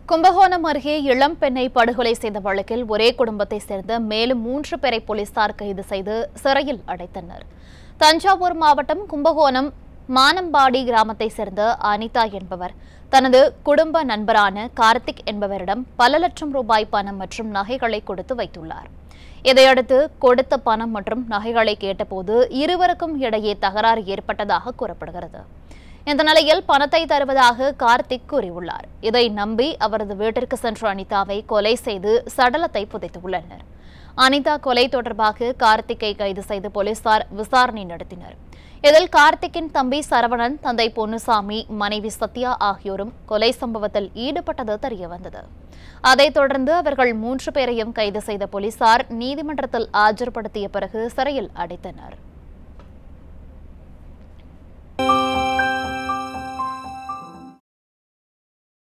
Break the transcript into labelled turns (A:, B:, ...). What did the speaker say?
A: கும்பகோணம் அருகே இளம் பெண்ணை படுகொலை செய்த வழக்கில் ஒரே குடும்பத்தை சேர்ந்த மேலும் மூன்று பேரை போலீசார் கைது செய்து சிறையில் அடைத்தனர் தஞ்சாவூர் மாவட்டம் கும்பகோணம் மானம்பாடி கிராமத்தை சேர்ந்த அனிதா என்பவர் தனது குடும்ப நண்பரான கார்த்திக் என்பவரிடம் பல லட்சம் ரூபாய் பணம் மற்றும் நகைகளை கொடுத்து வைத்துள்ளார் இதையடுத்து கொடுத்த பணம் மற்றும் நகைகளை கேட்டபோது இருவருக்கும் இடையே தகராறு ஏற்பட்டதாக கூறப்படுகிறது இந்த நிலையில் பணத்தை தருவதாக கார்த்திக் கூறியுள்ளார் இதை நம்பி அவரது வீட்டிற்கு சென்ற அனிதாவை கொலை செய்து சடலத்தை புதைத்துள்ளனர் அனிதா கொலை தொடர்பாக கார்த்திக்கை கைது செய்து போலீசார் விசாரணை நடத்தினர் இதில் கார்த்திக்கின் தம்பி சரவணன் தந்தை பொன்னுசாமி மனைவி சத்யா ஆகியோரும் கொலை சம்பவத்தில் ஈடுபட்டது தெரியவந்தது அதைத் தொடர்ந்து அவர்கள் மூன்று பேரையும் கைது செய்த போலீசார் நீதிமன்றத்தில் ஆஜர்படுத்திய பிறகு சிறையில் அடைத்தனர்